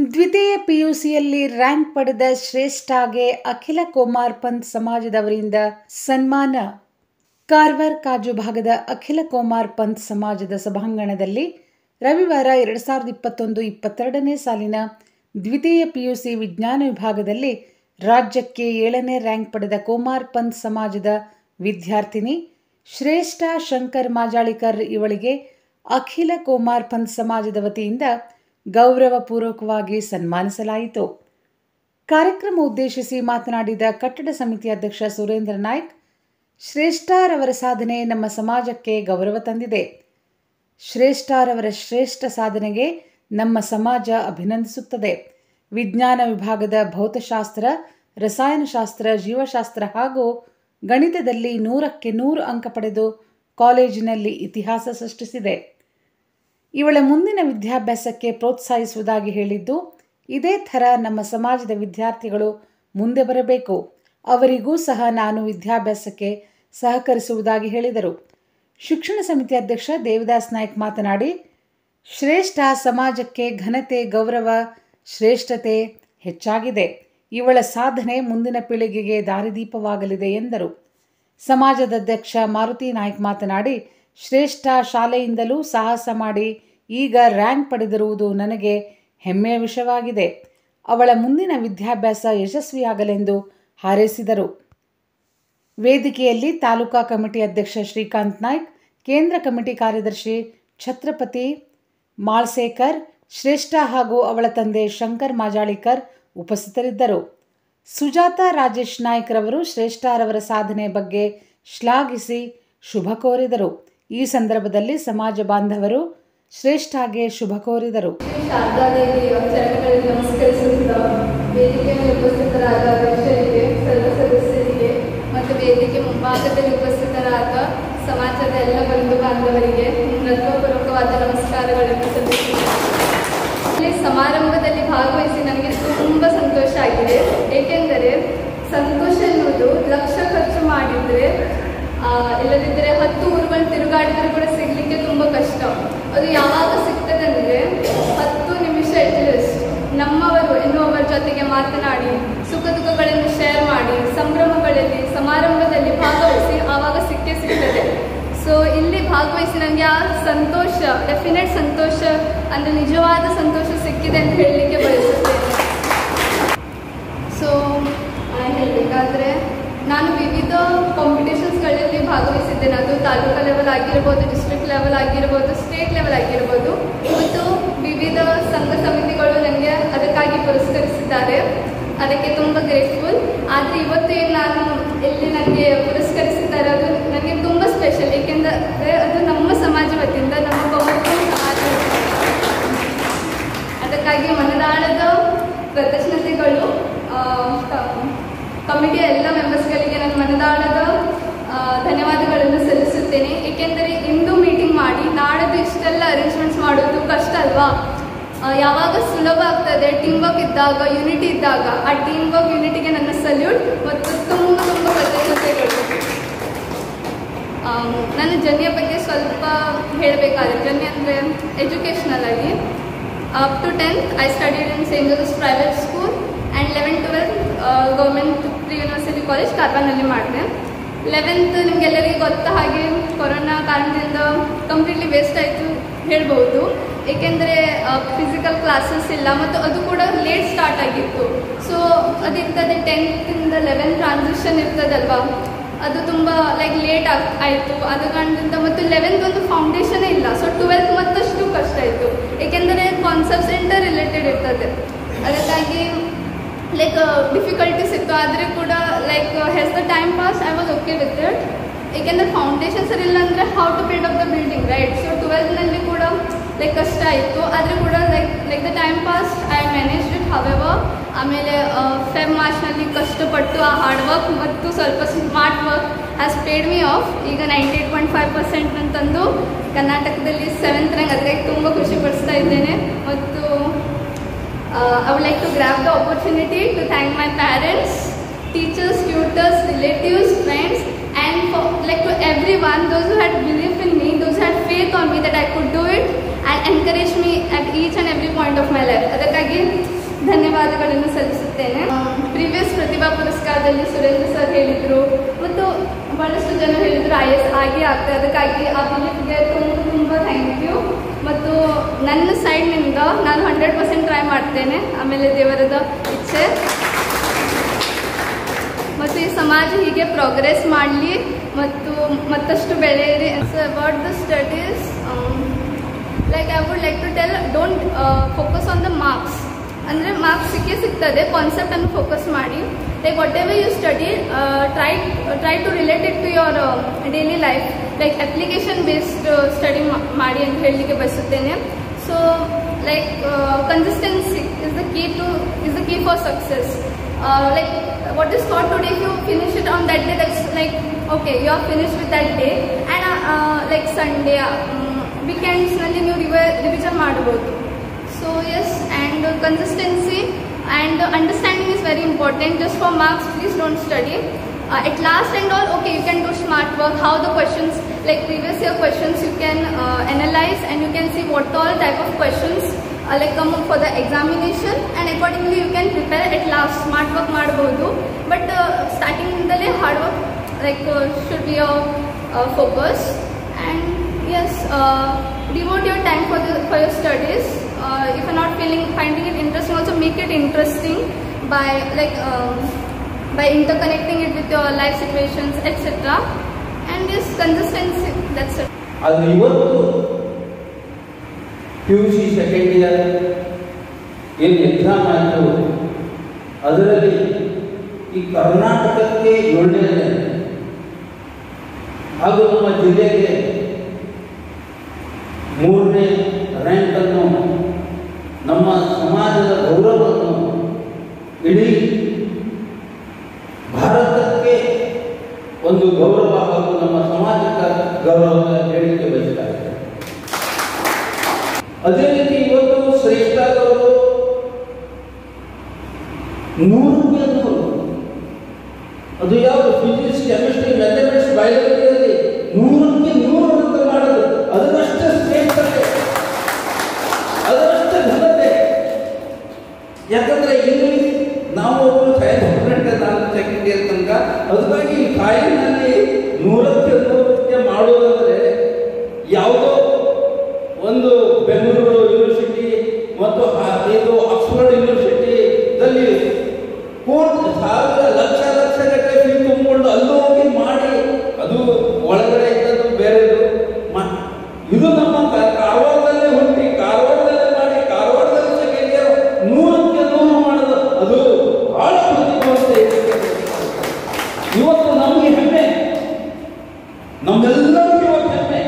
ದ್ವಿತೀಯ ಪಿಯುಸಿಯಲ್ಲಿ ರ್ಯಾಂಕ್ ಪಡೆದ ಶ್ರೇಷ್ಠಗೆ ಅಖಿಲ ಕುಮಾರ್ ಪಂತ್ ಸಮಾಜದವರಿಂದ ಸನ್ಮಾನ ಕಾರವಾರ ಕಾಜು ಭಾಗದ ಅಖಿಲ ಕುಮಾರ್ ಪಂತ್ ಸಮಾಜದ ಸಭಾಂಗಣದಲ್ಲಿ ರವಿವಾರ ಎರಡು ಸಾವಿರದ ಇಪ್ಪತ್ತೊಂದು ಇಪ್ಪತ್ತೆರಡನೇ ಸಾಲಿನ ದ್ವಿತೀಯ ಪಿಯುಸಿ ವಿಜ್ಞಾನ ವಿಭಾಗದಲ್ಲಿ ರಾಜ್ಯಕ್ಕೆ ಏಳನೇ ರ್ಯಾಂಕ್ ಪಡೆದ ಕುಮಾರ್ ಪಂತ್ ಸಮಾಜದ ವಿದ್ಯಾರ್ಥಿನಿ ಶ್ರೇಷ್ಠ ಶಂಕರ್ ಮಾಜಾಳಿಕರ್ ಇವಳಿಗೆ ಅಖಿಲ ಕುಮಾರ್ ಪಂತ್ ಸಮಾಜದ ವತಿಯಿಂದ ಗೌರವಪೂರ್ವಕವಾಗಿ ಸನ್ಮಾನಿಸಲಾಯಿತು ಕಾರ್ಯಕ್ರಮ ಉದ್ದೇಶಿಸಿ ಮಾತನಾಡಿದ ಕಟ್ಟಡ ಸಮಿತಿ ಅಧ್ಯಕ್ಷ ಸುರೇಂದ್ರ ನಾಯ್ಕ್ ಶ್ರೇಷ್ಠರವರ ಸಾಧನೆ ನಮ್ಮ ಸಮಾಜಕ್ಕೆ ಗೌರವ ತಂದಿದೆ ಶ್ರೇಷ್ಠರವರ ಶ್ರೇಷ್ಠ ಸಾಧನೆಗೆ ನಮ್ಮ ಸಮಾಜ ಅಭಿನಂದಿಸುತ್ತದೆ ವಿಜ್ಞಾನ ವಿಭಾಗದ ಭೌತಶಾಸ್ತ್ರ ರಸಾಯನಶಾಸ್ತ್ರ ಜೀವಶಾಸ್ತ್ರ ಹಾಗೂ ಗಣಿತದಲ್ಲಿ ನೂರಕ್ಕೆ ನೂರು ಅಂಕ ಪಡೆದು ಕಾಲೇಜಿನಲ್ಲಿ ಇತಿಹಾಸ ಸೃಷ್ಟಿಸಿದೆ ಇವಳ ಮುಂದಿನ ವಿದ್ಯಾಭ್ಯಾಸಕ್ಕೆ ಪ್ರೋತ್ಸಾಹಿಸುವುದಾಗಿ ಹೇಳಿದ್ದು ಇದೇ ಥರ ನಮ್ಮ ಸಮಾಜದ ವಿದ್ಯಾರ್ಥಿಗಳು ಮುಂದೆ ಬರಬೇಕು ಅವರಿಗೂ ಸಹ ನಾನು ವಿದ್ಯಾಭ್ಯಾಸಕ್ಕೆ ಸಹಕರಿಸುವುದಾಗಿ ಹೇಳಿದರು ಶಿಕ್ಷಣ ಸಮಿತಿ ಅಧ್ಯಕ್ಷ ದೇವದಾಸ್ ನಾಯ್ಕ್ ಮಾತನಾಡಿ ಶ್ರೇಷ್ಠ ಸಮಾಜಕ್ಕೆ ಘನತೆ ಗೌರವ ಶ್ರೇಷ್ಠತೆ ಹೆಚ್ಚಾಗಿದೆ ಇವಳ ಸಾಧನೆ ಮುಂದಿನ ಪೀಳಿಗೆಗೆ ದಾರಿದೀಪವಾಗಲಿದೆ ಎಂದರು ಸಮಾಜದ ಅಧ್ಯಕ್ಷ ಮಾರುತಿ ನಾಯ್ಕ್ ಮಾತನಾಡಿ ಶ್ರೇಷ್ಠ ಶಾಲೆಯಿಂದಲೂ ಸಾಹಸ ಮಾಡಿ ಈಗ ರ್ಯಾಂಕ್ ಪಡೆದಿರುವುದು ನನಗೆ ಹೆಮ್ಮೆಯ ವಿಷಯವಾಗಿದೆ ಅವಳ ಮುಂದಿನ ವಿದ್ಯಾಭ್ಯಾಸ ಯಶಸ್ವಿಯಾಗಲೆಂದು ಹಾರೈಸಿದರು ವೇದಿಕೆಯಲ್ಲಿ ತಾಲೂಕಾ ಕಮಿಟಿ ಅಧ್ಯಕ್ಷ ಶ್ರೀಕಾಂತ್ ನಾಯ್ಕ್ ಕೇಂದ್ರ ಕಮಿಟಿ ಕಾರ್ಯದರ್ಶಿ ಛತ್ರಪತಿ ಮಾಳ್ಸೇಕರ್ ಶ್ರೇಷ್ಠ ಹಾಗೂ ಅವಳ ತಂದೆ ಶಂಕರ್ ಮಾಜಾಳಿಕರ್ ಉಪಸ್ಥಿತರಿದ್ದರು ಸುಜಾತ ರಾಜೇಶ್ ನಾಯ್ಕ್ ರವರು ಶ್ರೇಷ್ಠರವರ ಸಾಧನೆ ಬಗ್ಗೆ ಶ್ಲಾಘಿಸಿ ಶುಭ ಕೋರಿದರು ಈ ಸಂದರ್ಭದಲ್ಲಿ ಸಮಾಜ ಬಾಂಧವರು ಶ್ರೇಷ್ಠಗೆ ಶುಭ ಕೋರಿದರು ಶಾರದಾದೇವಿ ಚರಣಗಳಲ್ಲಿ ನಮಸ್ಕರಿಸುತ್ತಾ ವೇದಿಕೆ ಮೇಲೆ ಉಪಸ್ಥಿತರಾದ ಅಧ್ಯಕ್ಷರಿಗೆ ಸರ್ವ ಸದಸ್ಯರಿಗೆ ಮತ್ತು ವೇದಿಕೆ ಮುಂಭಾಗದಲ್ಲಿ ಉಪಸ್ಥಿತರಾದ ಸಮಾಜದ ಎಲ್ಲ ಬಂಧು ಬಾಂಧವರಿಗೆ ಹೃತ್ವಪೂರ್ವಕವಾದ ನಮಸ್ಕಾರಗಳನ್ನು ಸಲ್ಲಿಸುತ್ತೇನೆ ಇಲ್ಲಿ ಸಮಾರಂಭದಲ್ಲಿ ಭಾಗವಹಿಸಿ ನನಗೆ ತುಂಬ ಸಂತೋಷ ಆಗಿದೆ ಏಕೆಂದರೆ ಸಂತೋಷ ಎನ್ನುವುದು ಲಕ್ಷ ಖರ್ಚು ಮಾಡಿದರೆ ಆ, ಇಲ್ಲದಿದ್ದರೆ ಹತ್ತು ಊರುಗಳು ತಿರುಗಾಡಿದ್ರೆ ಕೂಡ ಸಿಗಲಿಕ್ಕೆ ತುಂಬ ಕಷ್ಟ ಅದು ಯಾವಾಗ ಸಿಗ್ತದೆ ಅಂದರೆ ಹತ್ತು ನಿಮಿಷ ಅಟ್ಲೀಸ್ಟ್ ನಮ್ಮವರು ಎನ್ನುವವರ ಜೊತೆಗೆ ಮಾತನಾಡಿ ಸುಖ ದುಃಖಗಳನ್ನು ಶೇರ್ ಮಾಡಿ ಸಂಭ್ರಮಗಳಲ್ಲಿ ಸಮಾರಂಭದಲ್ಲಿ ಭಾಗವಹಿಸಿ ಆವಾಗ ಸಿಕ್ಕೇ ಸಿಗ್ತದೆ ಸೊ ಇಲ್ಲಿ ಭಾಗವಹಿಸಿ ನನಗೆ ಆ ಸಂತೋಷ ಡೆಫಿನೆಟ್ ಸಂತೋಷ ಅಂದರೆ ನಿಜವಾದ ಸಂತೋಷ ಸಿಕ್ಕಿದೆ ಅಂತ ಹೇಳಲಿಕ್ಕೆ ಬಯಸುತ್ತೇನೆ ಸೊ ಹೇಳಬೇಕಾದ್ರೆ ನಾನು ವಿವಿಧ ಕಾಂಪಿಟೇಷನ್ಸ್ಗಳಲ್ಲಿ ಭಾಗವಹಿಸಿದ್ದೇನೆ ಅದು ತಾಲೂಕಾ ಲೆವೆಲ್ ಆಗಿರ್ಬೋದು ಡಿಸ್ಟ್ರಿಕ್ಟ್ ಲೆವೆಲ್ ಆಗಿರ್ಬೋದು ಸ್ಟೇಟ್ ಲೆವೆಲ್ ಆಗಿರ್ಬೋದು ಮತ್ತು ವಿವಿಧ ಸಂಘ ಸಮಿತಿಗಳು ನನಗೆ ಅದಕ್ಕಾಗಿ ಪುರಸ್ಕರಿಸಿದ್ದಾರೆ ಅದಕ್ಕೆ ತುಂಬ ಗ್ರೇಟ್ಫುಲ್ ಆದರೆ ಇವತ್ತು ಏನು ನಾನು ಎಲ್ಲಿ ನನಗೆ ಪುರಸ್ಕರಿಸಿದ್ದಾರೆ ಅದು ನನಗೆ ತುಂಬ ಸ್ಪೆಷಲ್ ಏಕೆಂದರೆ ಅದು ನಮ್ಮ ಸಮಾಜ ವತಿಯಿಂದ ನಮ್ಮ ಬಹುಮುಖ್ಯ ಸಮಾಜ ಅದಕ್ಕಾಗಿ ಮನದಾಳದ ಪ್ರದರ್ಶನತೆಗಳು ಆ, ಕ- ಕಮಿಟಿಯ ಎಲ್ಲ ಮೆಂಬರ್ಸ್ಗಳಿಗೆ ನಾನು ಮನದಾಳದ ಆ, ಧನ್ಯವಾದಗಳನ್ನು ಸಲ್ಲಿಸುತ್ತೇನೆ ಏಕೆಂದರೆ ಇಂದು ಮೀಟಿಂಗ್ ಮಾಡಿ ನಾಡದು ಇಷ್ಟೆಲ್ಲ ಅರೇಂಜ್ಮೆಂಟ್ಸ್ ಮಾಡೋದು ಕಷ್ಟ ಅಲ್ವಾ ಆ, ಯಾವಾಗ ಸುಲಭ ಆಗ್ತದೆ ಟೀಮ್ ವರ್ಕ್ ಇದ್ದಾಗ ಯುನಿಟಿ ಇದ್ದಾಗ ಆ ಟೀಮ್ ವರ್ಕ್ ಯುನಿಟಿಗೆ ನನ್ನ ಸಲ್ಯೂಟ್ ಮತ್ತು ತುಂಬ ತುಂಬ ಕೃತಜ್ಞತೆಗಳು ಆಮ್, ನನ್ನ ಜರ್ನಿಯ ಬಗ್ಗೆ ಸ್ವಲ್ಪ ಹೇಳಬೇಕಾದ್ರೆ ಜರ್ನಿ ಅಂದರೆ ಎಜುಕೇಷ್ನಲ್ ಆಗಿ up to tenth I studied in Saint ಜೋಸಸ್ private school and eleventh twelfth government pre university college ಕಾರ್ಬಾನಲ್ಲಿ ಮಾಡಿದೆ ಲೆವೆಂತ್ ನಿಮಗೆಲ್ಲರಿಗೂ ಗೊತ್ತ ಹಾಗೆ ಕೊರೋನಾ ಕಾರಣದಿಂದ ಕಂಪ್ಲೀಟ್ಲಿ ವೇಸ್ಟ್ ಆಯಿತು ಹೇಳ್ಬೋದು ಏಕೆಂದರೆ ಫಿಸಿಕಲ್ ಕ್ಲಾಸಸ್ ಇಲ್ಲ ಮತ್ತು ಅದು ಕೂಡ ಲೇಟ್ ಸ್ಟಾರ್ಟ್ ಆಗಿತ್ತು ಸೊ ಅದಿರ್ತದೆ ಟೆಂತಿಂದ ಲೆವೆಂತ್ ಟ್ರಾನ್ಸಿಷನ್ ಇರ್ತದಲ್ವಾ ಅದು ತುಂಬ ಲೈಕ್ ಲೇಟ್ ಆಗ್ ಆಯಿತು ಅದು ಕಾರಣದಿಂದ ಮತ್ತು ಲೆವೆಂತ್ ಒಂದು ಫೌಂಡೇಶನೇ ಇಲ್ಲ ಸೊ ಟ್ವೆಲ್ತ್ ಮತ್ತಷ್ಟು ಕಷ್ಟ ಆಯಿತು ಏಕೆಂದರೆ ಕಾನ್ಸೆಪ್ಟ್ ಸೆಂಟರ್ ರಿಲೇಟೆಡ್ ಇರ್ತದೆ ಅದಕ್ಕಾಗಿ ಲೈಕ್ ಡಿಫಿಕಲ್ಟೀಸ್ ಇತ್ತು ಆದರೆ ಕೂಡ like as the time pass I was okay with it ಏಕೆಂದರೆ ಫೌಂಡೇಶನ್ ಸರಿ ಇಲ್ಲ ಅಂದರೆ how to build up the building right so ಟ್ವೆಲ್ತ್ನಲ್ಲಿ ಕೂಡ ಲೈಕ್ ಕಷ್ಟ ಆಯಿತು ಆದರೆ ಕೂಡ like like the time pass I manage it however ಆಮೇಲೆ ಫೆಬ್ ಮಾರ್ಚ್ನಲ್ಲಿ ಕಷ್ಟಪಟ್ಟು ಆ ಹಾರ್ಡ್ ವರ್ಕ್ ಮತ್ತು ಸ್ವಲ್ಪ smart work has paid me off ಈಗ ninety eight point five percent ಅಂತಂದು ಕರ್ನಾಟಕದಲ್ಲಿ ಸೆವೆಂತ್ ರ್ಯಾಂಕ್ ಅದಕ್ಕೆ ತುಂಬ ಖುಷಿ ಪಡಿಸ್ತಾ ಇದ್ದೇನೆ ಮತ್ತು I would like to grab the opportunity to thank my parents teachers tutors relatives friends and like to everyone those who had believe in me those had faith on me that I could do it and encourage me at each and every point of my life ಅದಕ್ಕಾಗಿ ಧನ್ಯವಾದಗಳನ್ನು ಸಲ್ಲಿಸುತ್ತೇನೆ previous ಪ್ರತಿಭಾ ಪುರಸ್ಕಾರದಲ್ಲಿ Surendra sir ಹೇಳಿದರು ಮತ್ತು ಬಹಳಷ್ಟು ಜನ ಹೇಳಿದರು ಐ ಎಸ್ ಆಗಿ ಆಗ್ತದೆ ಅದಕ್ಕಾಗಿ ಆ ಬಿಲಿಫ್ಗೆ ತುಂಬ ತುಂಬ ಥ್ಯಾಂಕ್ ಯು ಮತ್ತು ನನ್ನ ಸೈಡ್ನಿಂದ ನಾನು ಹಂಡ್ರೆಡ್ ಪರ್ಸೆಂಟ್ ಟ್ರೈ ಮಾಡ್ತೇನೆ ಆಮೇಲೆ ದೇವರದ ಇಚ್ಛೆ ಮತ್ತು ಈ ಸಮಾಜ ಹೀಗೆ ಪ್ರೋಗ್ರೆಸ್ ಮಾಡಲಿ ಮತ್ತು ಮತ್ತಷ್ಟು ಬೆಳೆಯಿರಿ so about the studies like I would like to tell don't focus on the marks ಅಂದರೆ ಮಾರ್ಕ್ಸ್ ಸಿಕ್ಕೇ ಸಿಗ್ತದೆ ಕಾನ್ಸೆಪ್ಟನ್ನು ಫೋಕಸ್ ಮಾಡಿ like whatever you study try try to related to your daily life like application based study ಮಾಡಿ ಅಂತ ಹೇಳಲಿಕ್ಕೆ ಬಯಸುತ್ತೇನೆ so like consistency is the key to is the key for success like what is taught today if you finish it on that day that's like okay you are finished with that day and uh, uh, like sunday um, weekends ನಲ್ಲಿ ನೀವು revision ಮಾಡಬಹುದು so yes and consistency and understanding is very important just for marks please don't study at last and all okay you can do smart work how the questions like previous year questions you can uh, analyze and you can see what all type of questions uh, like come up for the examination and accordingly you can prepare at last smart work ಮಾಡಬಹುದು but ಸ್ಟಾರ್ಟಿಂಗ್ದಲ್ಲೇ hard work like should be your focus and yes devote your time for the for your studies uh, if you're not feeling finding it interesting also make it interesting by like um, by interconnecting it with your life situations etc and this consistency that's it ಅದು ಇವತ್ತು P U C second year ಏನು exam ಆಯಿತು ಅದರಲ್ಲಿ ಈ ಕರ್ನಾಟಕಕ್ಕೆ ಏಳನೇ ಹಾಗೂ ನಮ್ಮ ಜಿಲ್ಲೆಗೆ ಮೂರನೇ ರ್ಯಾಂಕನ್ನು ನಮ್ಮ ಸಮಾಜದ ಗೌರವವನ್ನು ಇಡೀ ಭಾರತಕ್ಕೆ ಒಂದು ಗೌರವ ಹಾಗೂ ನಮ್ಮ ಸಮಾಜಕ್ಕೆ ಗೌರವ ಹೇಳಿಕೆ ಬಯಸ್ತಾ ಇದ್ದಾರೆ ಅದೇ ರೀತಿ ಇವತ್ತು ಶ್ರೇಷ್ಠರವರು ನೂರಕ್ಕೆ ನೂರು ಅದು ಯಾವುದು ಫಿಸಿಕ್ಸ್ ಕೆಮಿಸ್ಟ್ರಿ ಮ್ಯಾಥಮೆಟಿಕ್ಸ್ ಬಯಾಲಜಿಯಲ್ಲಿ ನೂರಕ್ಕೆ ನೂರು ಅಂತ ಮಾಡೋದು ಅದರಷ್ಟೇ ಶ್ರೇಷ್ಠತೆ ಅದರಷ್ಟೇ ಘನತೆ ಯಾಕಂದ್ರೆ ಇಂಗ್ಲಿಷ್ ನಾವು ಒಬ್ಬರು ಸೈನ್ಸ್ ಸ್ಟೂಡೆಂಟ್ ನಾನು ಸೆಕೆಂಡ್ ಇಯರ್ ತನಕ ಅದಕ್ಕಾಗಿ ಈ ಕಾಯಿನಲ್ಲಿ ನೂರಕ್ಕೆ ನೂರಕ್ಕೆ ಮಾಡೋದಂದ್ರೆ ಯಾವುದೋ ಒಂದು ಬೆಂಗಳೂರು ಯೂನಿವರ್ಸಿಟಿ ಮತ್ತು ಆ- ಇದು ಆಕ್ಸ್ಫರ್ಡ್ ಯೂನಿವರ್ಸಿಟಿದಲ್ಲಿ ಕೋಟಿ ಸಾವಿರ ಲಕ್ಷ ಲಕ್ಷ ಗಟ್ಟಲೆ ಫೀ ತುಂಬಿಕೊಂಡು ಅಲ್ಲೂ ಹೋಗಿ ಮಾಡಿ ಅದು ಒಳಗಡೆ ಇದ್ದದ್ದು ಬೇರೆದು ಮ- ಇದು ನಮ್ಮ ಕ- ಕಾರವಾರದಲ್ಲೇ ಹುಟ್ಟಿ ಕಾರವಾರದಲ್ಲೇ ಮಾಡಿ ಕಾರವಾರದಲ್ಲಿ ಸೆಕೆಂಡ್ ಇಯರ್ ನೂರಕ್ಕೆ ನೂರು ಮಾಡೋದು ಅದು ಬಹಳ ಪ್ರತಿಭಾವಂತ ಇವತ್ತು ನಮಗೆ ಹೆಮ್ಮೆ ನಮ್ಮೆಲ್ಲರಿಗೂ ಇವತ್ತು ಹೆಮ್ಮೆ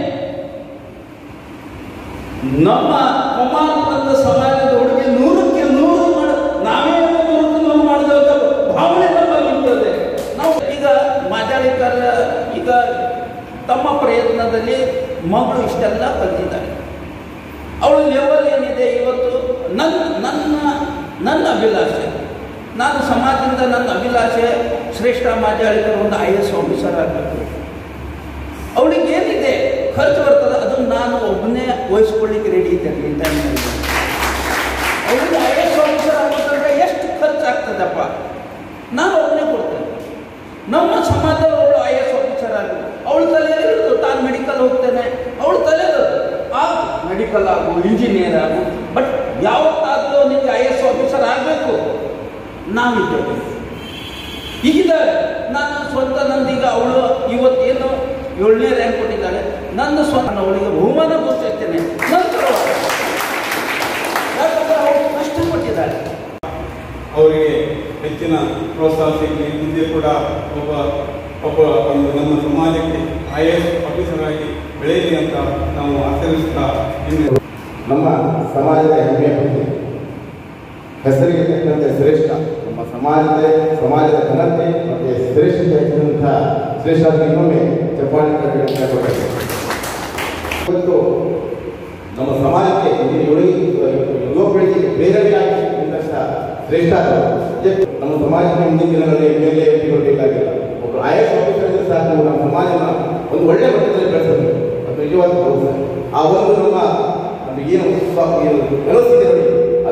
ನಮ್ಮ ಕುಮಾರಪಂತ ಸಮಾಜದ ಹುಡುಗಿ ನೂರಕ್ಕೆ ನೂರು ಮಾಡ ನಾವೇ ನೂರಕ್ಕೆ ನೂರು ಮಾಡಿದ ಭಾವನೆ ನಮ್ಮಲ್ಲಿ ಇರ್ತದೆ ನಾವು ಈಗ ಮಾಜಾಳಿಕರ ಈಗ ತಮ್ಮ ಪ್ರಯತ್ನದಲ್ಲಿ ಮಗಳು ಇಷ್ಟೆಲ್ಲ ಕಲ್ತಿದ್ದಾರೆ ಅವಳ ಲೆವೆಲ್ ಏನಿದೆ ಇವತ್ತು ನನ್ನ ನನ್ನ ನನ್ನ ಅಭಿಲಾಷೆ ನಾನು ಸಮಾಜದಿಂದ ನನ್ನ ಅಭಿಲಾಷೆ ಶ್ರೇಷ್ಠ ಮಾಜಾಳಿಕರು ಒಂದು ಐ ಎಸ್ ಆಫೀಸರ್ ಆಗಬೇಕು ಅವಳಿಗೆ ಏನಿದೆ ಖರ್ಚು ಬರ್ತದೆ ಅದನ್ನು ನಾನು ಒಬ್ಬನೇ ವಹಿಸ್ಕೊಳ್ಳಿಕ್ಕೆ ರೆಡಿ ಇದ್ದೇನೆ ಈ ಟೈಮ್ನಲ್ಲಿ ಅವಳಿಗೆ ಐ ಎಸ್ ಆಫೀಸರ್ ಆಗಬೇಕಂದ್ರೆ ಎಷ್ಟು ಖರ್ಚು ಆಗ್ತದಪ್ಪ ನಾನು ಒಬ್ಬನೇ ಕೊಡ್ತೇನೆ ನಮ್ಮ ಸಮಾಜದಲ್ಲಿ ಅವಳು ಐ ಎಸ್ ಆಫೀಸರ್ ಆಗಬೇಕು ಅವಳ ತಲೆಯಲ್ಲಿ ಇರೋದು ತಾನು ಮೆಡಿಕಲ್ ಹೋಗ್ತೇನೆ ಅವಳ ತಲೆಯಲ್ಲಿ ಆ ಮೆಡಿಕಲ್ ಆಗು ಇಂಜಿನಿಯರ್ ಆಗು ಬಟ್ ಯಾವತ್ತಾಗಲೂ ನಿಮಗೆ ಐ ಎಸ್ ಆಫೀಸರ್ ಆಗಬೇಕು ನಾವಿದ್ದೇವೆ ಈಗ ನಾನು ಸ್ವಂತ ನಂದೀಗ ಅವಳು ಇವತ್ತೇನು ಏಳನೇ ರ್ಯಾಂಕ್ ಕೊಟ್ಟಿದ್ದಾಳೆ ನಂದು ಸ್ವಂತ ಅವಳಿಗೆ ಬಹುಮಾನ ಘೋಷಿಸ್ತೇನೆ ನಂತರ ಯಾಕಂದ್ರೆ ಅವಳು ಕಷ್ಟಪಟ್ಟಿದ್ದಾಳೆ ಅವರಿಗೆ ಹೆಚ್ಚಿನ ಪ್ರೋತ್ಸಾಹ ಸಿಗಲಿ ಮುಂದೆ ಕೂಡ ಒಬ್ಬ ಒಬ್ಬ ಒಂದು ನಮ್ಮ ಸಮಾಜಕ್ಕೆ ಐ ಎ ಎಸ್ ಆಫೀಸರ್ ಆಗಿ ಬೆಳೆಯಲಿ ಅಂತ ನಾವು ಆಚರಿಸ್ತಾ ಇನ್ನು ನಮ್ಮ ಸಮಾಜದ ಹೆಮ್ಮೆಯ ಬಗ್ಗೆ ಹೆಸರಿಗೆ ತಕ್ಕಂತೆ ಶ್ರೇಷ್ಠ ನಮ್ಮ ಸಮಾಜದ ಸಮಾಜದ ಘನತೆ ಮತ್ತು ಶ್ರೇಷ್ಠತೆ ಹೆಚ್ಚಿದಂಥ ಶ್ರೇಷ್ಠ ಇನ್ನೊಮ್ಮೆ ಚಪ್ಪಾಳೆ ತಟ್ಟಬೇಕು ಅಂತ ಕೊಡಬೇಕು. ಇವತ್ತು ನಮ್ಮ ಸಮಾಜಕ್ಕೆ ಇಲ್ಲಿ ಯುವ- ಯುವ ಪೀಳಿಗೆಗೆ ಪ್ರೇರಣೆಯಾಗಿ ನಿಂತ ಶ್ರೇಷ್ಠ ಇದಕ್ಕೆ ನಮ್ಮ ಸಮಾಜಕ್ಕೆ ಮುಂದಿನ ದಿನಗಳಲ್ಲಿ ಮೇಲೆ ಎತ್ತಿಕೊಳ್ಬೇಕಾಗಿಲ್ಲ ಒಬ್ಬರು ಐ ಎಸ್ ಆಫೀಸರ್ ಇದ್ರೆ ಸಾಕು ನಮ್ಮ ಸಮಾಜನ ಒಂದು ಒಳ್ಳೆ ಮಟ್ಟದಲ್ಲಿ ಬೆಳೆಸಬೇಕು ಅದು ನಿಜವಾದ ಹೌದು. ಆ ಒಂದು ನಮ್ಮ ನಮಗೆ ಏನು ಏನು ವ್ಯವಸ್ಥೆ ಇದೆ ನೋಡಿ, ಅದು ಶ್ರೇಷ್ಠ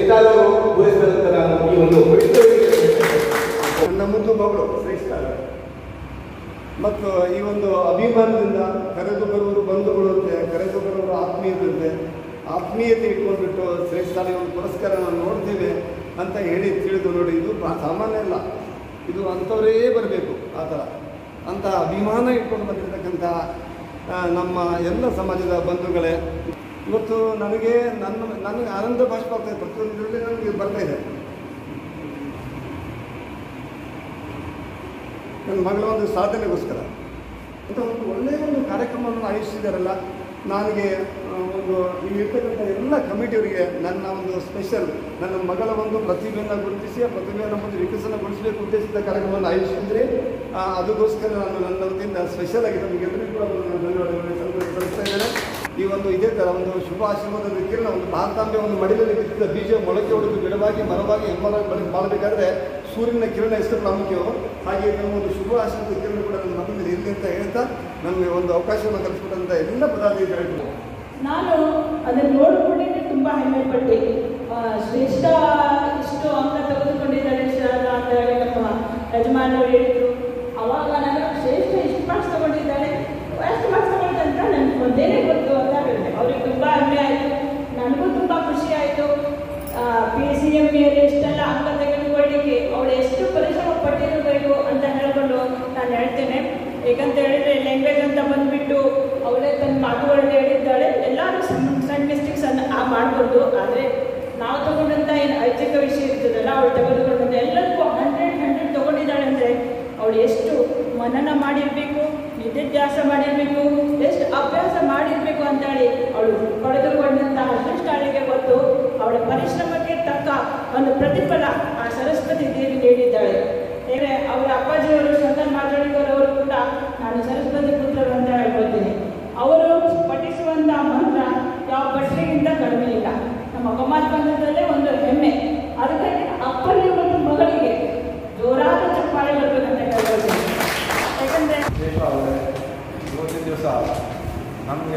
ಎಷ್ಟಾದರೂ ಪೂರೈಸಿದಂತ ನಾನು ಈ ಒಂದು ಪವಿತ್ರ ವೇದಿಕೆಯಲ್ಲಿ ನನ್ನ ಮುದ್ದು ಮಗಳು ಶ್ರೇಷ್ಠ ಮತ್ತು ಈ ಒಂದು ಅಭಿಮಾನದಿಂದ ಕರೆದು ಬರುವರು ಬಂಧುಗಳಂತೆ ಕರೆದು ಬರುವರು ಆತ್ಮೀಯರಂತೆ ಆತ್ಮೀಯತೆ ಇಟ್ಕೊಂಡ್ಬಿಟ್ಟು ಶ್ರೇಷ್ಠ ಈ ಒಂದು ಪುರಸ್ಕಾರ ನಾವು ನೋಡ್ತೇವೆ ಅಂತ ಹೇಳಿ ತಿಳಿದು ನೋಡಿ ಇದು ಪಾ- ಸಾಮಾನ್ಯ ಅಲ್ಲ ಇದು ಅಂಥವರೇ ಬರಬೇಕು ಆ ಥರ ಅಂಥ ಅಭಿಮಾನ ಇಟ್ಕೊಂಡು ಬಂದಿರತಕ್ಕಂಥ ಆ, ನಮ್ಮ ಎಲ್ಲ ಸಮಾಜದ ಬಂಧುಗಳೇ ಇವತ್ತು ನನಗೆ ನನ್ನ ನನಗೆ ಆನಂದ ಭಾಷೆ ಆಗ್ತದೆ ಪ್ರತಿಯೊಂದರಲ್ಲಿ ನನಗೆ ಬರ್ತಾ ಇದೆ ನನ್ನ ಮಗಳ ಒಂದು ಸಾಧನೆಗೋಸ್ಕರ ಅಂತ ಒಂದು ಒಳ್ಳೆಯ ಒಂದು ಕಾರ್ಯಕ್ರಮವನ್ನು ಆಯೋಜಿಸಿದಾರಲ್ಲ ನನಗೆ ಆ, ಒಂದು ಇಲ್ಲಿ ಇರ್ತಕ್ಕಂಥ ಎಲ್ಲ ಕಮಿಟಿಯವರಿಗೆ ನನ್ನ ಒಂದು ಸ್ಪೆಷಲ್ ನನ್ನ ಮಗಳ ಒಂದು ಪ್ರತಿಭೆಯನ್ನು ಗುರುತಿಸಿ ಆ ಪ್ರತಿಭೆಯನ್ನು ಒಂದು ವಿಕಸನಗೊಳಿಸಬೇಕು ಉದ್ದೇಶಿತ ಕಾರ್ಯಕ್ರಮವನ್ನು ಆಯೋಜಿಸಿದರೆ ಅದಕ್ಕೋಸ್ಕರ ನಾನು ನನ್ನ ವತಿಯಿಂದ ಸ್ಪೆಷಲ್ ಆಗಿ ನಮಗೆಲ್ಲರಿಗೂ ಕೂಡ ಒಂದು ನಾನು ಧನ್ಯವಾದಗಳನ್ನು ಸಲ್ಲಿಸ- ಸಲ್ಲಿಸ್ತಾ ಇದ್ದೇನೆ ಈ ಒಂದು ಇದೇ ಥರ ಒಂದು ಶುಭ ಆಶೀರ್ವಾದದ ಕಿರಣ ಒಂದು ಭಾರತಾಂಬೆ ಒಂದು ಮಡಿಲಲ್ಲಿ ಬಿದ್ದಿದ್ದ ಬೀಜ ಮೊಳಕೆ ಹೊಡೆದು ಗಿಡವಾಗಿ ಮರವಾಗಿ ಹೆಮ್ಮರಾಗಿ ಬೆಳೆದು ಮಾಡಬೇಕಾದ್ರೆ ಸೂರ್ಯನ ಕಿರಣ ಎಷ್ಟು ಪ್ರಾಮುಖ್ಯವೋ ಹಾಗೆ ನಮ್ಮ ಒಂದು ಶುಭ ಆಶೀರ್ವಾದ ಕಿರಣ ಕೂಡ ನನ್ನ ಮಗನಲ್ಲಿ ಇರಲಿ ಅಂತ ಹೇಳ್ತಾ ನಮಗೆ ಒಂದು ಅವಕಾಶವನ್ನು ಕಲ್ಪಿಸಿಕೊಟ್ಟಂಥ ಎಲ್ಲ ಪದಾಧಿಕಾರಿಗಳು ನಾನು ಅದನ್ನು ನೋಡಿಕೊಂಡೇ ತುಂಬ ಹೆಮ್ಮೆ ಪಟ್ಟೆ ಆ, ಶ್ರೇಷ್ಠ ಇಷ್ಟು ಅಂಕ ತೆಗೆದುಕೊಂಡಿದ್ದಾರೆ ಶಾರದಾ ಅಂತ ಹೇಳಿ ನಮ್ಮ ಯಜಮಾನರು ಹೇಳಿದ್ರು ಅವಾಗ ನಾನು ಶ್ರೇಷ್ಠ ಇಷ್ಟು ಮಾರ್ಕ್ಸ್ ತಗೊಂಡಿದ್ದಾಳೆ ಎಷ್ಟು ಮಾರ್ಕ್ಸ್ ತಗೊಂಡಿದ್ದೆ ಅಂತ ನನಗೆ ಒಂದೇನೇ ಗೊತ್ತು ಅಂತ ಹೇಳಿದೆ ಅವ್ರಿಗೆ ತುಂಬ ಹೆಮ್ಮೆ ಆಯಿತು ನನಗೂ ತುಂಬ ಖುಷಿ ಆಯಿತು ಪಿ ಸಿ ಎಮ್ ಎಷ್ಟೆಲ್ಲ ಅಂಕ ತೆಗೆದುಕೊಳ್ಳಿಕ್ಕೆ ಅವಳು ಎಷ್ಟು ಪರಿಶ್ರಮ ಪಟ್ಟಿರಬೇಕು ಅಂತ ಹೇಳಿಕೊಂಡು ನಾನು ಹೇಳ್ತೇನೆ ಏಕಂತ ಹೇಳಿದ್ರೆ ಲ್ಯಾಂಗ್ವೇಜ್ ಅಂತ ಬಂದ್ಬಿಟ್ಟು ಅವಳೇ ತನ್ನ ಮಾತುಗಳಲ್ಲಿ ಹೇಳಿದ್ದಾಳೆ ಎಲ್ಲರೂ ಸಣ್ಣ ಸಣ್ಣ ಮಿಸ್ಟೇಕ್ಸ್ ಅನ್ನು ಆ ಮಾಡ್ಬೋದು ಆದರೆ ನಾವು ತಗೊಂಡಂಥ ಏನು ಐಚ್ಛಿಕ ವಿಷಯ ಇರ್ತದಲ್ಲ ಅವಳು ತೆಗೆದುಕೊಂಡಂಥ ಎಲ್ಲದಕ್ಕೂ ಹಂಡ್ರೆಡ್ ಹಂಡ್ರೆಡ್ ತಗೊಂಡಿದ್ದಾಳೆ ಅಂದರೆ ಅವಳು ಎಷ್ಟು ಮನನ ಮಾಡಿರಬೇಕು ನಿಧಿಧ್ಯಾಸ ಮಾಡಿರಬೇಕು ಎಷ್ಟು ಅಭ್ಯಾಸ ಮಾಡಿರಬೇಕು ಅಂತೇಳಿ ಅವಳು ಪಡೆದುಕೊಂಡಂತಹ ಅದೃಷ್ಟಾಳಿಗೆ ಗೊತ್ತು ಅವಳ ಪರಿಶ್ರಮಕ್ಕೆ ತಕ್ಕ ಒಂದು ಪ್ರತಿಫಲ ಆ ಸರಸ್ವತಿ ದೇವಿ ನೀಡಿದ್ದಾಳೆ ಏಕೆ ಅವರ ಅಪ್ಪಾಜಿಯವರು ಶಂಕರ್ ಮಾತಾಡಿದವರು ಕೂಡ ನಾನು ಸರಸ್ವತಿ ಪುತ್ರರು ಅಂತ ಹೇಳ್ಕೊಳ್ತೀನಿ ಅವರು ಪಠಿಸುವಂಥ ಮಂತ್ರ ಯಾವ ಭಟ್ರಿಗಿಂತ ಕಡಿಮೆ ಇಲ್ಲ ನಮ್ಮ ಕಮಾಲ್ ಬಂಧದಲ್ಲೇ ಒಂದು ಹೆಮ್ಮೆ ಅದಕ್ಕಾಗಿ ಅಪ್ಪನಿಗೆ ಮತ್ತು ಮಗಳಿಗೆ ಜೋರಾದ ಚಪ್ಪಾಳೆ ಬರಬೇಕಂತ ಹೇಳ್ಕೊಳ್ತೀನಿ ಯಾಕಂದರೆ ವಿಶೇಷ ಆದರೆ ಇವತ್ತಿನ ದಿವಸ ನಮಗೆ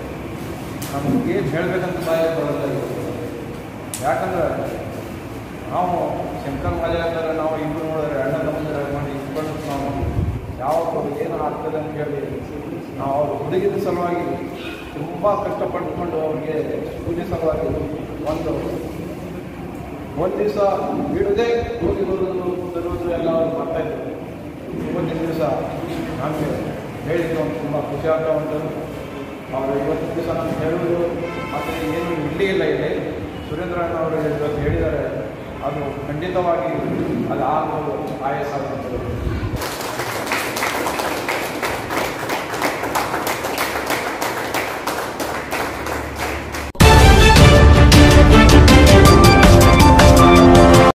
ನಮ್ಗೆ ಏನು ಹೇಳಬೇಕಂತ ಬಾಯಿ ಬರುತ್ತೆ ಇವತ್ತು ಯಾಕಂದ್ರೆ ನಾವು ಶಂಕರ್ ಮಜಾ ಅಂದರೆ ನಾವು ಇಬ್ಬರು ನೋಡಿದ್ರೆ ಅಣ್ಣ ತಮ್ಮಂದಿರ ಮಾಡಿ ಇಬ್ಬರು ನಾವು ಯಾವ ಏನು ಆಗ್ತದೆ ಅಂತ ಹೇಳಿ ನಾವು ಅವ್ರ ಹುಡುಗಿದ ಸಲುವಾಗಿ ತುಂಬ ಕಷ್ಟಪಟ್ಟುಕೊಂಡು ಅವ್ರಿಗೆ ಪೂಜೆ ಸಲುವಾಗಿ ಒಂದು ಒಂದು ದಿವಸ ಬಿಡದೆ ಹೋಗಿ ಬರೋದು ತರುವುದು ಎಲ್ಲ ಅವ್ರು ಮಾಡ್ತಾಯಿದ್ರು ಇವತ್ತಿನ ದಿವಸ ನನಗೆ ಹೇಳಿದ್ದು ಒಂದು ತುಂಬ ಖುಷಿ ಆಗ್ತಾ ಉಂಟು ಅವರು ಇವತ್ತಿನ ದಿವಸ ನಾನು ಹೇಳುವುದು ಮತ್ತು ಏನು ಇಲ್ಲಿ ಇಲ್ಲ ಇಲ್ಲಿ ಸುರೇಂದ್ರ ಅವರು ಇವತ್ತು ಹೇಳಿದ್ದಾರೆ ಅದು ಖಂಡಿತವಾಗಿ ಅದು ಆಗೋದು ಆಯಸ್ಸಾಗುತ್ತದೆ